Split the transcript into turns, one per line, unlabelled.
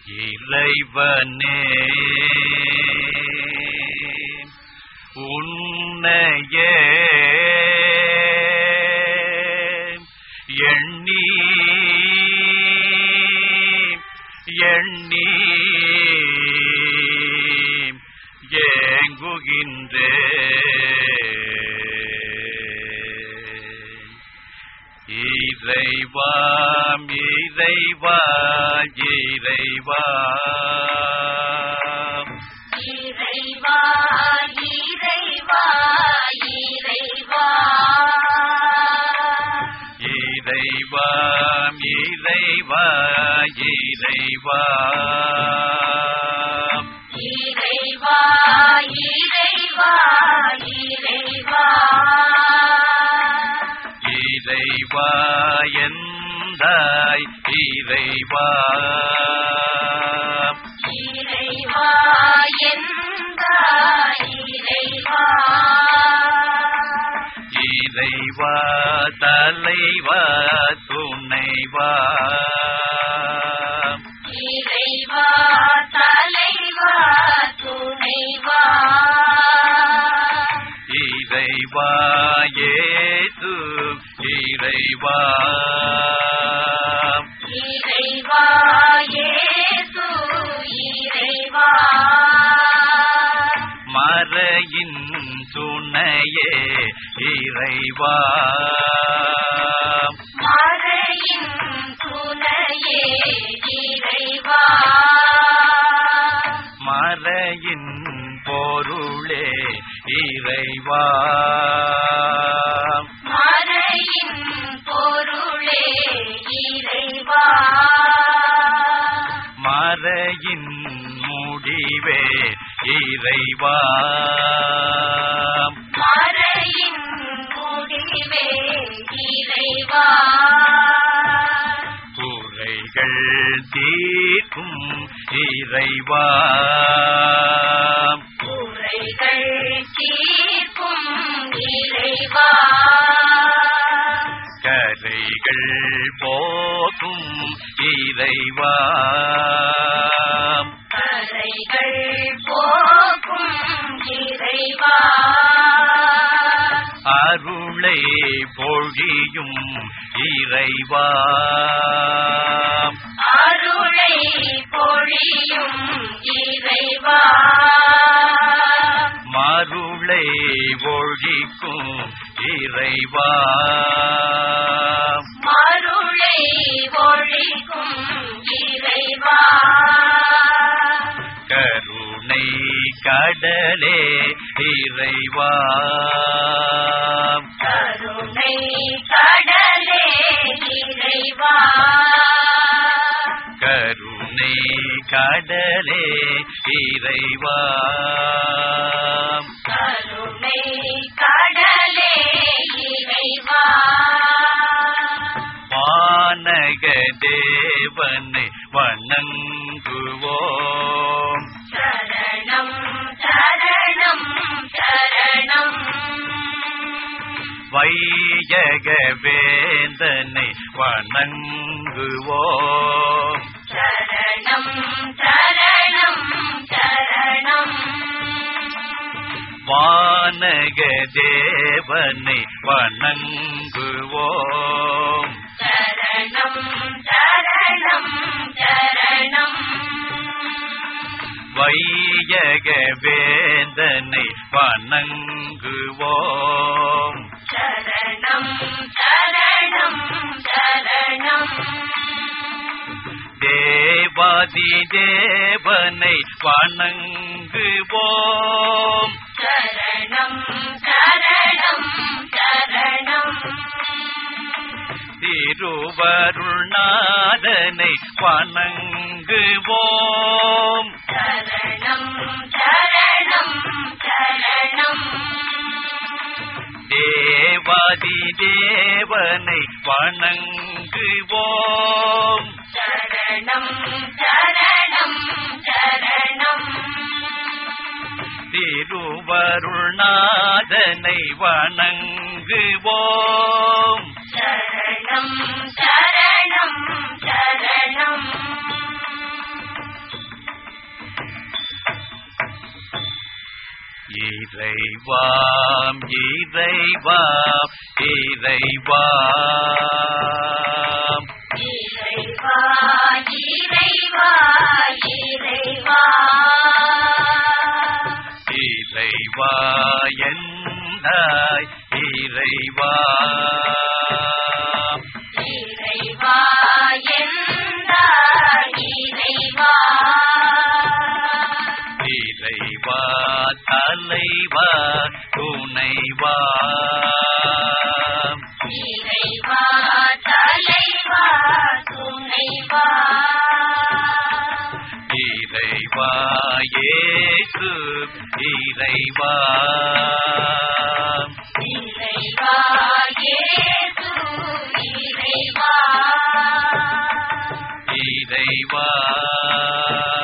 இறைவனே உன்னையே எண்ணி எண்ணி ஏங்குகின்றேன் இறைவாம் இறைவா இறைவா
இறைவா இறைவா இறைவா
இறைவாம் இறைவா இறைவா
இறைவா இறைவா இறைவா
இறைவா எந்தாய் இறைவா
இறைவா எந்த இறைவா
இறைவா தலைவா துணைவா
இறைவா தலைவா துணைவா
இறைவா ஏது இறைவா
இறைவா இயேசு இறைவா
மறையின் துணையே இறைவா
மறையின் துணையே இறைவா
மறையின் பொருளே இறைவா
மறையின் பொருளே இறைவா
மறையின் முடிவே இறைவா
மறையின் முடிவே இறைவா
குறைகள் தீர்க்கும் இறைவா
குறைகள் தீர்க்கும் இறைவா
கரைகள் போக்கும் இறைவா
கரைகள் போக்கும் இறைவா
அருளை பொழியும் இறைவா
அருளை பொழியும் இறைவா
மருளை ஒழிக்கும் இறைவா
மருளை ஒழிக்கும் இறைவா
கருணை கடலே இறைவா
கருணை கடலே இறைவா
கருணை கடலே இறைவா
கருணை கடலே இறைவா
வானக தேவனை வணங்குவோம்
சரணம் சரணம் சரணம்
வையக வேந்தனை வணங்குவோம்
சரணம் சரணம் சரணம்
வானக தேவனை வணங்குவோம்
சரணம் சரணம் சரணம்
வையக வேந்தனை வணங்குவோம்
சரணம் சரணம் சரணம்
தேவாதி தேவனை வணங்குவோம்
சரணம் சரணம் சரணம்
திருவருள்நாதனை வணங்குவோம்
சரணம் சரணம் சரணம்
தேவாதி தேவனை வணங்குவோம்
சரணம் சரணம் சரணம்
திருவருள்நாதனை வணங்குவோம்
சரணம் சரணம் சரணம்
இறைவாம் இறைவாம் இறைவாம்
இறைவா இறைவா இறைவா
இறைவா எந்தாய் இறைவா
இறைவா எந்தா இறைவா
இறைவா தலைவா துணைவா
இறைவா தலைவா துணைவா
இறைவா ஏசு இறைவா
இறைவா இயேசு இறைவா
இறைவா